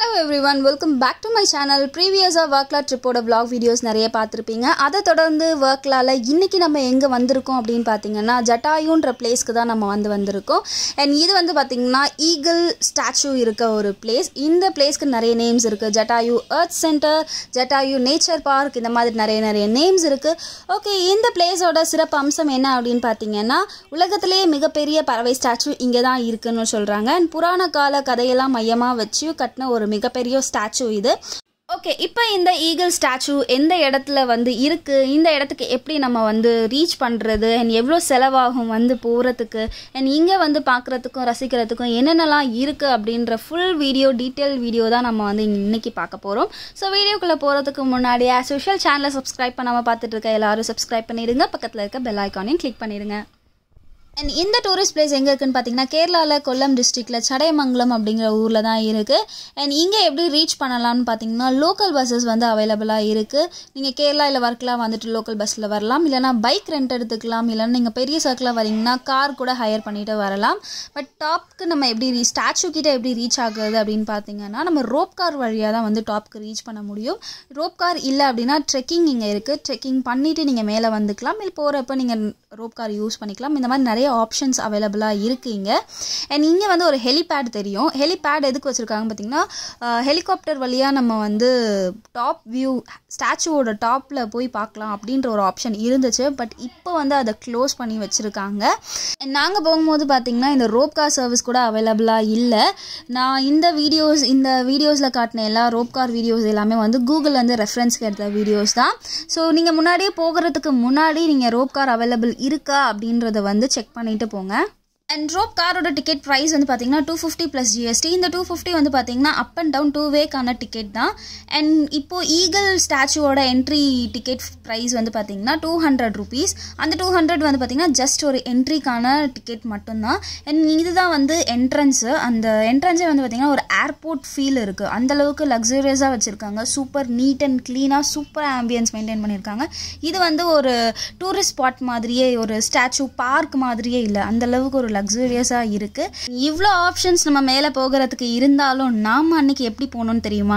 every everyone welcome back to my channel ப்ரீவியஸாக ஒர்க்லா ட்ரிப்போட vlog videos நிறைய பார்த்துருப்பீங்க அதை தொடர்ந்து ஒர்க்லால இன்னைக்கு நம்ம எங்கே வந்திருக்கோம் அப்படின்னு பார்த்தீங்கன்னா ஜட்டாயுன்ற பிளேஸ்க்கு தான் நம்ம வந்து வந்திருக்கோம் அண்ட் இது வந்து பார்த்தீங்கன்னா ஈகிள் ஸ்டாச்சு இருக்க ஒரு பிளேஸ் இந்த பிளேஸ்க்கு நிறைய நேம்ஸ் இருக்குது Jatayu earth centre Jatayu nature park இந்த மாதிரி நிறைய நிறைய நேம்ஸ் இருக்குது ஓகே இந்த பிளேஸோட சிறப்பு அம்சம் என்ன அப்படின்னு பார்த்தீங்கன்னா உலகத்திலேயே மிகப்பெரிய பறவை ஸ்டாச்சு இங்கே தான் இருக்குன்னு சொல்கிறாங்க அண்ட் புராண கால கதையெல்லாம் மையமாக வச்சு கட்டின ஒரு மிகப்பெரிய ஸ்டாச்சு இது ஓகே இப்போ இந்த ஈகிள் ஸ்டாச்சு எந்த இடத்துல வந்து இருக்குது இந்த இடத்துக்கு எப்படி நம்ம வந்து ரீச் பண்ணுறது அண்ட் எவ்வளோ செலவாகும் வந்து போகிறதுக்கு அண்ட் இங்கே வந்து பார்க்குறதுக்கும் ரசிக்கிறதுக்கும் என்னென்னலாம் இருக்குது அப்படின்ற ஃபுல் வீடியோ டீட்டெயில் வீடியோ தான் நம்ம வந்து இன்னைக்கு பார்க்க போகிறோம் ஸோ வீடியோக்குள்ளே போகிறதுக்கு முன்னாடி ஆஸ் யூஷுவல் சேனலை சப்ஸ்கிரைப் பண்ணாமல் பார்த்துட்டு இருக்க எல்லாரும் சப்ஸ்கிரைப் பண்ணிடுங்க பக்கத்தில் இருக்க பெல் ஐக்கானையும் கிளிக் பண்ணிடுங்க அண்ட் இந்த டூரிஸ்ட் பிளேஸ் எங்கே இருக்குன்னு பார்த்தீங்கன்னா கேரளாவில் கொல்லம் டிஸ்ட்ரிக்டில் சடையமங்கலம் அப்படிங்கிற ஊரில் தான் இருக்குது அண்ட் இங்கே எப்படி ரீச் பண்ணலாம்னு பார்த்தீங்கன்னா லோக்கல் பஸ்ஸஸ் வந்து அவைலபிளாக இருக்குது நீங்கள் கேரளா இல்லை ஒர்க்லாம் வந்துட்டு லோக்கல் பஸ்ஸில் வரலாம் இல்லைனா பைக் ரெண்ட் எடுத்துக்கலாம் இல்லைன்னா நீங்கள் பெரிய சர்க்கிளாக வரீங்கன்னா கார் கூட ஹையர் பண்ணிட்டு வரலாம் பட் டாப்க்கு நம்ம எப்படி ஸ்டாச்சு கிட்ட எப்படி ரீச் ஆகுது அப்படின்னு பார்த்தீங்கன்னா நம்ம ரோப் கார் வழியாக தான் வந்து டாப்க்கு ரீச் பண்ண முடியும் ரோப் கார் இல்லை அப்படின்னா ட்ரெக்கிங் இங்கே இருக்குது ட்ரெக்கிங் பண்ணிவிட்டு நீங்கள் மேலே வந்துக்கலாம் இல்லை போகிறப்ப நீங்கள் ரோப் கார் யூஸ் பண்ணிக்கலாம் இந்த மாதிரி நிறைய ஆப்ஷன்ஸ் அவைலபிளாக இருக்குது இங்கே அண்ட் இங்கே வந்து ஒரு ஹெலிபேட் தெரியும் ஹெலிபேட் எதுக்கு வச்சுருக்காங்க பார்த்தீங்கன்னா ஹெலிகாப்டர் வழியாக நம்ம வந்து டாப் வியூ ஸ்டாச்சுவோட டாப்பில் போய் பார்க்கலாம் அப்படின்ற ஒரு ஆப்ஷன் இருந்துச்சு பட் இப்போ வந்து அதை க்ளோஸ் பண்ணி வச்சுருக்காங்க நாங்கள் போகும்போது பார்த்தீங்கன்னா இந்த ரோப் கார் சர்வீஸ் கூட அவைலபிளாக இல்லை நான் இந்த வீடியோஸ் இந்த வீடியோஸில் காட்டின எல்லா ரோப் கார் வீடியோஸ் எல்லாமே வந்து கூகுள்லேருந்து ரெஃபரன்ஸ்க்கு எடுத்த வீடியோஸ் தான் ஸோ நீங்கள் முன்னாடியே போகிறதுக்கு முன்னாடி நீங்கள் ரோப் கார் அவைலபிள் இருக்கா அப்படின்றத வந்து செக் பண்ணிட்டு போங்க அண்ட் ரோப் காரோட டிக்கெட் ப்ரைஸ் வந்து பார்த்தீங்கன்னா டூ ஃபிஃப்டி ப்ளஸ் ஜிஎஸ்டி இந்த டூ ஃபிஃப்டி வந்து பார்த்தீங்கன்னா அப் அண்ட் டவுன் டூ வேக்கான டிக்கெட் தான் அண்ட் இப்போது ஈகிள் ஸ்டாச்சுவோட என்ட்ரி டிக்கெட் ப்ரைஸ் வந்து பார்த்தீங்கன்னா டூ ஹண்ட்ரட் ருபீஸ் அந்த டூ ஹண்ட்ரட் வந்து பார்த்தீங்கன்னா ஜஸ்ட் ஒரு என்ட்ரிக்கான டிக்கெட் மட்டும்தான் அண்ட் இதுதான் வந்து என்ட்ரன்ஸு அந்த என்ட்ரன்ஸே வந்து பார்த்தீங்கன்னா ஒரு ஏர்போர்ட் ஃபீல் இருக்குது அந்தளவுக்கு லக்ஸூரியஸாக வச்சுருக்காங்க சூப்பர் நீட் அண்ட் க்ளீனாக சூப்பர் ஆம்பியன்ஸ் மெயின்டைன் பண்ணியிருக்காங்க இது வந்து ஒரு டூரிஸ்ட் ஸ்பாட் மாதிரியே ஒரு ஸ்டாச்சு பார்க் மாதிரியே இல்லை அந்தளவுக்கு ஒரு லக்ஸூரியஸாக இருக்குது இவ்வளோ ஆப்ஷன்ஸ் நம்ம மேலே போகிறதுக்கு இருந்தாலும் நாம் அன்னைக்கு எப்படி போகணும்னு தெரியுமா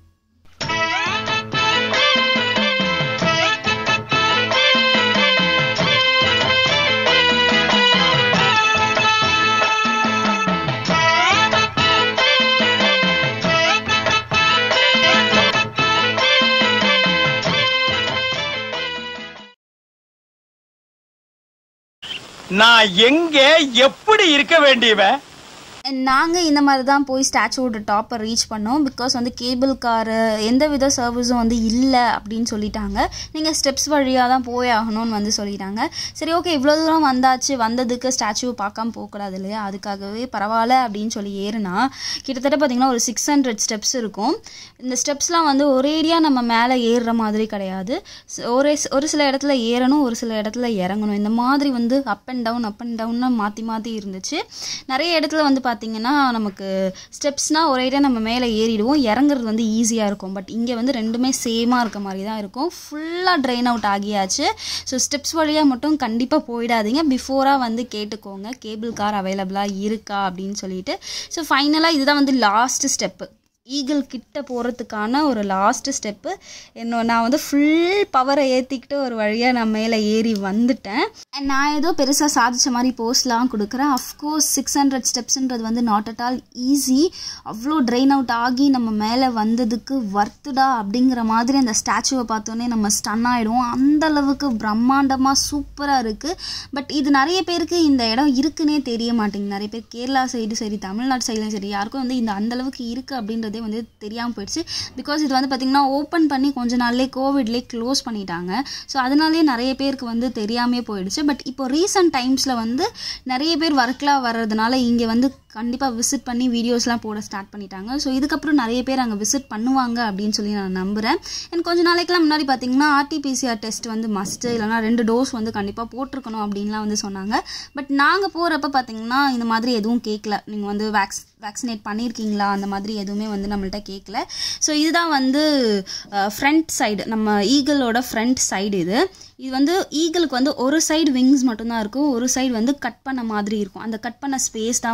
நான் எங்க எப்படி இருக்க வேண்டியவன் நாங்கள் இந்த மாதிரி தான் போய் ஸ்டாச்சுவோட டாப்பை ரீச் பண்ணோம் பிகாஸ் வந்து கேபிள் காரு எந்த வித சர்வீஸும் வந்து இல்லை அப்படின்னு சொல்லிட்டாங்க நீங்கள் ஸ்டெப்ஸ் வழியாக தான் போய் ஆகணும்னு வந்து சொல்லிட்டாங்க சரி ஓகே இவ்வளோ தூரம் வந்தாச்சு வந்ததுக்கு ஸ்டாச்சுவை பார்க்காம போகக்கூடாது இல்லையா அதுக்காகவே பரவாயில்ல அப்படின்னு சொல்லி ஏறுனா கிட்டத்தட்ட பார்த்திங்கன்னா ஒரு சிக்ஸ் ஹண்ட்ரட் ஸ்டெப்ஸ் இருக்கும் இந்த ஸ்டெப்ஸ்லாம் வந்து ஒரேடியாக நம்ம மேலே ஏறுற மாதிரி கிடையாது ஒரே ஒரு சில இடத்துல ஏறணும் ஒரு சில இடத்துல இறங்கணும் இந்த மாதிரி வந்து up and down up and டவுன்னு மாற்றி மாற்றி இருந்துச்சு நிறைய இடத்துல வந்து பார்த்தீங்கன்னா நமக்கு ஸ்டெப்ஸ்னால் ஒரேடியாக நம்ம மேலே ஏறிடுவோம் இறங்குறது வந்து ஈஸியாக இருக்கும் பட் இங்கே வந்து ரெண்டுமே சேமாக இருக்க மாதிரி தான் இருக்கும் ஃபுல்லாக ட்ரெயின் அவுட் ஆகியாச்சு ஸோ ஸ்டெப்ஸ் வழியாக மட்டும் கண்டிப்பாக போயிடாதீங்க பிஃபோராக வந்து கேட்டுக்கோங்க கேபிள் கார் அவைலபிளாக இருக்கா அப்படின்னு சொல்லிட்டு ஸோ ஃபைனலாக இதுதான் வந்து லாஸ்ட் ஸ்டெப்பு ஈகிள் கிட்ட போகிறதுக்கான ஒரு லாஸ்ட் ஸ்டெப்பு என்ன நான் வந்து ஃபுல் பவரை ஏற்றிக்கிட்டு ஒரு வழியாக நான் மேலே ஏறி வந்துட்டேன் அண்ட் நான் ஏதோ பெருசாக சாதித்த மாதிரி போஸ்ட்லாம் கொடுக்குறேன் அஃப்கோர்ஸ் சிக்ஸ் ஹண்ட்ரட் ஸ்டெப்ஸுன்றது வந்து நாட் அட் ஆல் ஈஸி அவ்வளோ ட்ரெயின் அவுட் ஆகி நம்ம மேலே வந்ததுக்கு வர்த்துடா அப்படிங்கிற மாதிரி அந்த ஸ்டாச்சுவை பார்த்தோன்னே நம்ம ஸ்டன் ஆகிடுவோம் அந்த அளவுக்கு பிரம்மாண்டமாக சூப்பராக இருக்குது பட் இது நிறைய பேருக்கு இந்த இடம் இருக்குன்னே தெரிய மாட்டேங்குது நிறைய பேர் கேரளா சைடு சரி தமிழ்நாடு சைடும் சரி யாருக்கும் வந்து இந்த அந்த அளவுக்கு இருக்குது அப்படின்றது அப்படின்றதே வந்து தெரியாமல் போயிடுச்சு பிகாஸ் இது வந்து பார்த்திங்கன்னா ஓப்பன் பண்ணி கொஞ்ச நாள்லேயே கோவிட்லேயே க்ளோஸ் பண்ணிட்டாங்க ஸோ அதனாலேயே நிறைய பேருக்கு வந்து தெரியாமே போயிடுச்சு பட் இப்போ ரீசெண்ட் டைம்ஸில் வந்து நிறைய பேர் ஒர்க்லாம் வர்றதுனால இங்கே வந்து கண்டிப்பாக விசிட் பண்ணி வீடியோஸ்லாம் போட ஸ்டார்ட் பண்ணிட்டாங்க ஸோ இதுக்கப்புறம் நிறைய பேர் அங்கே விசிட் பண்ணுவாங்க அப்படின்னு சொல்லி நான் நம்புகிறேன் அண்ட் கொஞ்ச நாளைக்கெல்லாம் முன்னாடி பார்த்தீங்கன்னா ஆர்டிபிசிஆர் டெஸ்ட் வந்து மஸ்ட்டு இல்லைனா ரெண்டு டோஸ் வந்து கண்டிப்பாக போட்டிருக்கணும் அப்படின்லாம் வந்து சொன்னாங்க பட் நாங்கள் போகிறப்ப பார்த்தீங்கன்னா இந்த மாதிரி எதுவும் கேட்கல நீங்கள் வந்து வேக்ஸ் வேக்சினேட் பண்ணியிருக்கீங்களா அந்த மாதிரி எதுவுமே வந்து நம்மள்ட்ட கேட்கல ஸோ இதுதான் வந்து ஃப்ரண்ட் சைடு நம்ம ஈகிளோட ஃப்ரண்ட் சைடு இது இது வந்து ஈகிளுக்கு வந்து ஒரு சைடு விங்ஸ் மட்டும்தான் இருக்கும் ஒரு சைடு வந்து கட் பண்ண மாதிரி இருக்கும் அந்த கட் பண்ண ஸ்பேஸ் தான் வந்து இந்த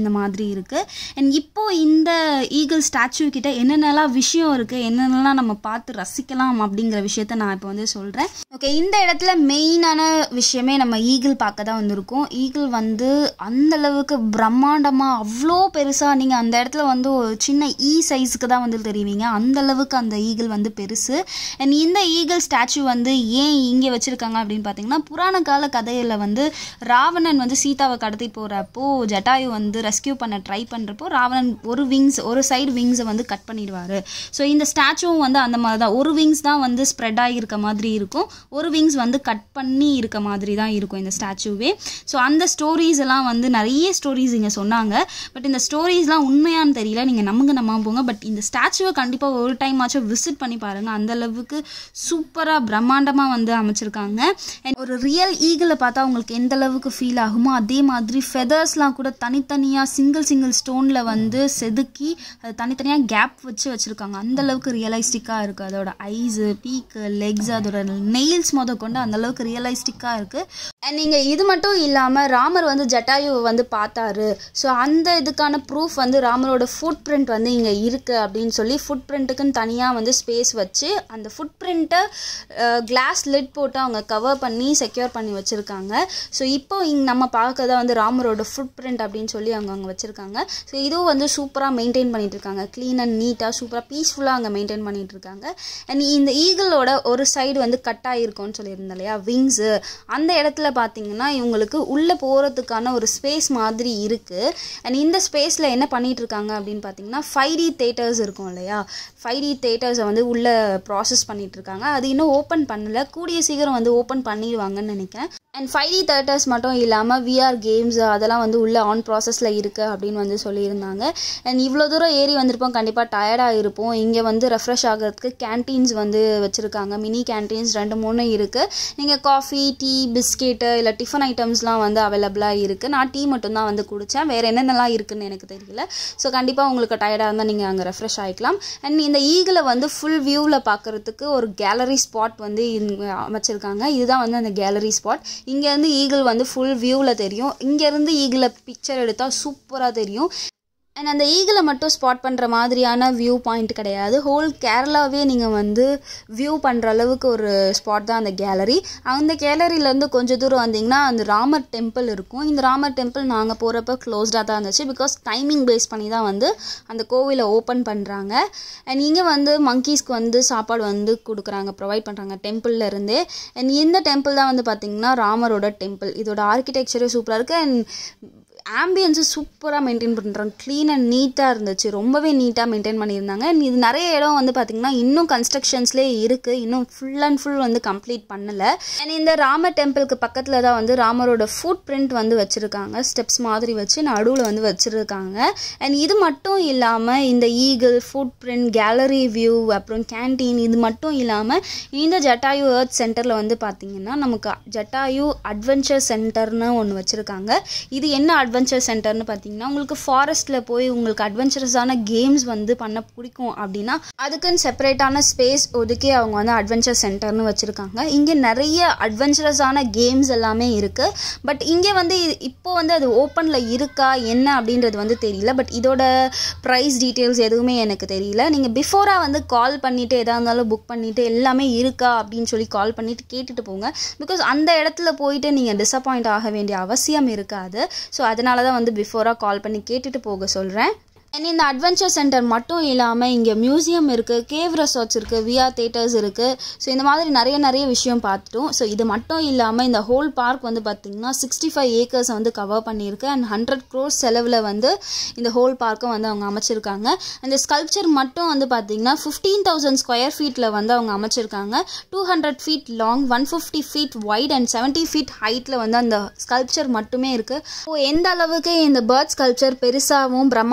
இந்த மாதிரி இருக்குது அண்ட் இப்போ இந்த ஈகிள் ஸ்டாச்சு கிட்ட என்னென்னலாம் விஷயம் இருக்குது என்னென்னலாம் நம்ம பார்த்து ரசிக்கலாம் அப்படிங்கிற விஷயத்த நான் இப்போ வந்து சொல்கிறேன் ஓகே இந்த இடத்துல மெயினான விஷயமே நம்ம ஈகிள் பார்க்க தான் வந்திருக்கோம் ஈகிள் வந்து அந்த அளவுக்கு பிரம்மாண்டமாக அவ்வளோ பெருசாக நீங்கள் அந்த இடத்துல வந்து ஒரு சின்ன ஈ சைஸுக்கு தான் வந்து தெரிவிங்க அந்த அளவுக்கு அந்த ஈகிள் வந்து பெருசு அண்ட் இந்த ஈகிள் ஸ்டாச்சு வந்து ஏன் இங்கே வச்சுருக்காங்க அப்படின்னு பார்த்தீங்கன்னா புராண கால கதையில் வந்து ராவணன் வந்து சீதாவை கடத்தி போகிறப்போ ஜட்டாயு வந்து ரெஸ்கியூ பண்ண ட்ரை பண்ணுறப்போ ராவணன் ஒரு விங்ஸ் ஒரு சைடு விங்ஸை வந்து கட் பண்ணிடுவார் ஸோ இந்த ஸ்டாச்சுவும் வந்து அந்த மாதிரி தான் ஒரு விங்ஸ் தான் வந்து ஸ்ப்ரெட் ஆகியிருக்க மாதிரி இருக்கும் ஒரு விங்ஸ் வந்து கட் பண்ணி இருக்க மாதிரி தான் இருக்கும் இந்த ஸ்டாச்சுவே ஸோ அந்த ஸ்டோரிஸ் எல்லாம் வந்து நிறைய ஸ்டோரிஸ் இங்கே சொன்னாங்க பட் இந்த ஸ்டோரிஸ்லாம் உண்மையான்னு தெரியல நீங்கள் நம்புங்க நம்ப போங்க பட் இந்த ஸ்டாச்சுவை கண்டிப்பாக ஒரு டைம் ஆச்சும் விசிட் பண்ணி பாருங்கள் அந்த அளவுக்கு சூப்பராக பிரம்மாண்டமாக வந்து அமைச்சிருக்காங்க And ஒரு ரியல் ஈகிளை பார்த்தா உங்களுக்கு எந்த அளவுக்கு ஃபீல் ஆகுமோ அதே மாதிரி ஃபெதர்ஸ்லாம் கூட தனித்தனியாக சிங்கிள் சிங்கிள் ஸ்டோனில் வந்து செதுக்கி அது தனித்தனியாக கேப் வச்சு வச்சுருக்காங்க அந்த அளவுக்கு ரியலைஸ்டிக்காக இருக்குது அதோட ஐஸு பீக்கு லெக்ஸ் அதோட நெயில்ஸ் முத கொண்டு அந்த அளவுக்கு ரியலைஸ்டிக்காக இருக்குது அண்ட் நீங்கள் இது மட்டும் இல்லாமல் ராமர் வந்து ஜட்டாயுவை வந்து பார்த்தாரு ஸோ அந்த இதுக்கான ப்ரூஃப் வந்து ராமரோட ஃபுட் பிரிண்ட் வந்து இங்கே இருக்குது அப்படின்னு சொல்லி ஃபுட் பிரிண்ட்டுக்குன்னு தனியாக வந்து ஸ்பேஸ் வச்சு அந்த ஃபுட் பிரிண்ட்டை கிளாஸ் லிட் போட்டு அவங்க கவர் பண்ணி செக்யூர் பண்ணி வச்சுருக்காங்க ஸோ இப்போ இங்கே நம்ம பார்க்கறத வந்து ராமரோட ஃபுட் பிரிண்ட் அப்படின்னு சொல்லி அவங்க அங்கே வச்சுருக்காங்க ஸோ இதுவும் வந்து சூப்பராக மெயின்டைன் பண்ணிட்டு இருக்காங்க க்ளீன் அண்ட் நீட்டாக சூப்பராக பீஸ்ஃபுல்லாக அங்கே மெயின்டைன் பண்ணிட்டு இருக்காங்க அண்ட் இந்த ஈகிளோட ஒரு சைடு வந்து கட் ஆகிருக்கும்னு சொல்லியிருந்தேன் இல்லையா விங்ஸு அந்த இடத்துல பார்த்தீங்கன்னா இவங்களுக்கு உள்ளே போகிறதுக்கான ஒரு ஸ்பேஸ் மாதிரி இருக்குது அண்ட் இந்த ஸ்பேஸில் என்ன பண்ணிட்டு இருக்காங்க அப்படின்னு பார்த்தீங்கன்னா ஃபைவ் டி தேட்டர்ஸ் இருக்கும் இல்லையா ஃபைவ் டி தேட்டர்ஸை வந்து உள்ளே ப்ராசஸ் பண்ணிட்டு இருக்காங்க அது இன்னும் ஓப்பன் பண்ணல கூடிய சீக்கிரம் வந்து ஓப்பன் பண்ணிடுவாங்கன்னு நினைக்கிறேன் அண்ட் ஃபைவ் டி தேட்டர்ஸ் மட்டும் இல்லாமல் விஆர் கேம்ஸ் அதெல்லாம் வந்து உள்ளே ஆன் ப்ராசஸில் இருக்குது அப்படின்னு வந்து சொல்லியிருந்தாங்க அண்ட் இவ்வளோ தூரம் ஏறி வந்திருப்போம் கண்டிப்பாக டயர்டாக இருப்போம் இங்கே வந்து ரெஃப்ரெஷ் ஆகிறதுக்கு கேன்டீன்ஸ் வந்து வச்சுருக்காங்க மினி கேன்டீன்ஸ் ரெண்டு மூணு இருக்குது நீங்கள் காஃபி டீ பிஸ்கெட்டு இல்லை டிஃபன் ஐட்டம்ஸ்லாம் வந்து அவைலபிளாக இருக்குது நான் டீ மட்டும்தான் வந்து குடித்தேன் வேறு என்னென்னலாம் இருக்குன்னு எனக்கு தெரியல ஸோ கண்டிப்பாக உங்களுக்கு டயர்டாக இருந்தால் நீங்கள் அங்கே ரெஃப்ரெஷ் ஆகிக்கலாம் அண்ட் இந்த ஈகிளை வந்து ஃபுல் வியூவில் பார்க்குறதுக்கு ஒரு கேலரி ஸ்பாட் வந்து இங்க அமைச்சிருக்காங்க இதுதான் வந்து அந்த கேலரி ஸ்பாட் இங்கேருந்து ஈகிள் வந்து ஃபுல் வியூவில் தெரியும் இங்கேருந்து ஈகிளை பிக்சர் எடுத்தால் சூப்பராக தெரியும் அண்ட் அந்த ஈகிளை மட்டும் ஸ்பாட் பண்ணுற மாதிரியான வியூ பாயிண்ட் கிடையாது ஹோல் கேரளாவே நீங்கள் வந்து வியூ பண்ணுற அளவுக்கு ஒரு ஸ்பாட் தான் அந்த கேலரி அந்த கேலரியிலேருந்து கொஞ்சம் தூரம் வந்தீங்கன்னா அந்த ராமர் டெம்பிள் இருக்கும் இந்த ராமர் டெம்பிள் நாங்கள் போகிறப்ப க்ளோஸ்டாக தான் இருந்துச்சு பிகாஸ் டைமிங் பேஸ் பண்ணி தான் வந்து அந்த கோவிலை ஓப்பன் பண்ணுறாங்க அண்ட் இங்கே வந்து மங்கீஸ்க்கு வந்து சாப்பாடு வந்து கொடுக்குறாங்க ப்ரொவைட் பண்ணுறாங்க டெம்பிளில் இருந்தே அண்ட் இந்த டெம்பிள் தான் வந்து பார்த்திங்கன்னா ராமரோட டெம்பிள் இதோட ஆர்கிடெக்சரே சூப்பராக இருக்குது அண்ட் ஆம்பியன்ஸு சூப்பராக மெயின்டைன் பண்ணுறாங்க க்ளீன் அண்ட் நீட்டாக இருந்துச்சு ரொம்பவே நீட்டாக மெயின்டைன் பண்ணியிருந்தாங்க And இது நிறைய இடம் வந்து பார்த்திங்கன்னா இன்னும் கன்ஸ்ட்ரக்ஷன்ஸ்லேயே இருக்குது இன்னும் ஃபுல் அண்ட் ஃபுல் வந்து கம்ப்ளீட் பண்ணலை அண்ட் இந்த ராமர் டெம்பிளுக்கு பக்கத்தில் தான் வந்து ராமரோட ஃபுட் பிரிண்ட் வந்து வச்சுருக்காங்க ஸ்டெப்ஸ் மாதிரி வச்சு நடுவில் வந்து வச்சுருக்காங்க அண்ட் இது மட்டும் இல்லாமல் இந்த eagle foot print gallery view அப்புறம் கேன்டீன் இது மட்டும் இல்லாமல் இந்த ஜட்டாயு ஏர்த் சென்டரில் வந்து பார்த்திங்கன்னா நமக்கு ஜட்டாயு அட்வென்ச்சர் சென்டர்னு ஒன்று வச்சுருக்காங்க இது என்ன அட்வென்ச்சர் சென்டர்னு பார்த்தீங்கன்னா உங்களுக்கு ஃபாரஸ்ட்டில் போய் உங்களுக்கு அட்வென்ச்சரஸான கேம்ஸ் வந்து பண்ண பிடிக்கும் அப்படின்னா அதுக்குன்னு செப்பரேட்டான ஸ்பேஸ் ஒதுக்கி அவங்க வந்து அட்வென்ச்சர் சென்டர்னு வச்சுருக்காங்க இங்கே நிறைய அட்வென்ச்சரஸான கேம்ஸ் எல்லாமே இருக்குது பட் இங்கே வந்து இது- இப்போ வந்து அது ஓப்பனில் இருக்கா என்ன அப்படின்றது வந்து தெரியல பட் இதோட ப்ரைஸ் டீட்டெயில்ஸ் எதுவுமே எனக்கு தெரியல நீங்கள் பிஃபோராக வந்து கால் பண்ணிவிட்டு எதாக இருந்தாலும் புக் பண்ணிவிட்டு எல்லாமே இருக்கா அப்படின்னு சொல்லி கால் பண்ணிவிட்டு கேட்டுட்டு போங்க பிகாஸ் அந்த இடத்துல போயிட்டு நீங்கள் டிசப்பாயிண்ட் ஆக வேண்டிய அவசியம் இருக்காது ஸோ அதனால தான் வந்து பிஃபோராக கால் பண்ணி கேட்டுட்டு போக சொல்கிறேன் அண்ட் இந்த அட்வென்ச்சர் சென்டர் மட்டும் இல்லாமல் இங்கே மியூசியம் இருக்குது கேவ் ரெசார்ட்ஸ் இருக்குது விஆர் தேட்டர்ஸ் இருக்குது ஸோ இந்த மாதிரி நிறைய நிறைய விஷயம் பார்த்துட்டோம் ஸோ இது மட்டும் இல்லாமல் இந்த ஹோல் பார்க் வந்து பார்த்திங்கன்னா சிக்ஸ்டி ஃபைவ் ஏக்கர்ஸ் வந்து கவர் பண்ணியிருக்கு அண்ட் ஹண்ட்ரட் க்ரோஸ் செலவில் வந்து இந்த ஹோல் பார்க்கும் வந்து அவங்க அமைச்சிருக்காங்க அந்த ஸ்கல்ப்சர் மட்டும் வந்து பார்த்திங்கன்னா ஃபிஃப்டீன் தௌசண்ட் ஸ்கொயர் ஃபீட்டில் வந்து அவங்க அமைச்சிருக்காங்க two hundred feet long one fifty feet wide and seventy feet ஹைட்டில் வந்து அந்த ஸ்கல்ப்சர் மட்டுமே இருக்குது ஸோ எந்த அளவுக்கு இந்த பேர்ட் ஸ்கல்ப்சர் பெருசாகவும் பிரம்மாண்டமாகவும்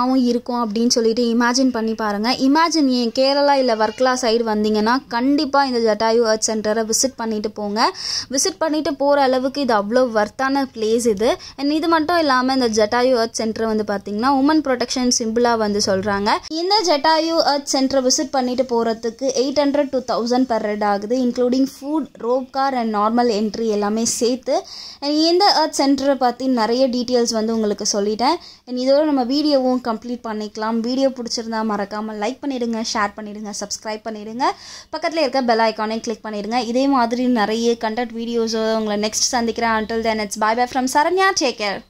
சூப்பராகவும் இருக்கும் அப்படின்னு சொல்லிட்டு இமேஜின் பண்ணி பாருங்கள் இமேஜின் ஏன் கேரளா இல்லை வர்க்லா சைடு வந்தீங்கன்னா கண்டிப்பாக இந்த ஜட்டாயு அர்த் சென்டரை விசிட் பண்ணிட்டு போங்க விசிட் பண்ணிட்டு போகிற அளவுக்கு இது அவ்வளோ வர்த்தான பிளேஸ் இது அண்ட் இது மட்டும் இல்லாமல் இந்த ஜட்டாயு அர்த் சென்டர் வந்து பார்த்தீங்கன்னா உமன் ப்ரொடெக்ஷன் சிம்பிளாக வந்து சொல்கிறாங்க இந்த ஜட்டாயு அர்த் சென்டரை விசிட் பண்ணிட்டு போகிறதுக்கு eight hundred to thousand per head ஆகுது including food rope car and normal entry எல்லாமே சேர்த்து And இந்த அர்த் சென்டரை பற்றி நிறைய டீட்டெயில்ஸ் வந்து உங்களுக்கு சொல்லிட்டேன் அண்ட் இதோட நம்ம வீடியோவும் கம்ப்ளீட் பண்ணிக்கலாம் வீடியோ பிடிச்சிருந்தா மறக்காமல் லைக் பண்ணிடுங்க ஷேர் பண்ணிடுங்க சப்ஸ்கிரைப் பண்ணிடுங்க பக்கத்தில் இருக்க பெல் ஐக்கானே கிளிக் பண்ணிடுங்க இதே மாதிரி நிறைய கண்டென்ட் வீடியோஸோ உங்களை நெக்ஸ்ட் சந்திக்கிறேன் until then it's bye bye from Saranya take care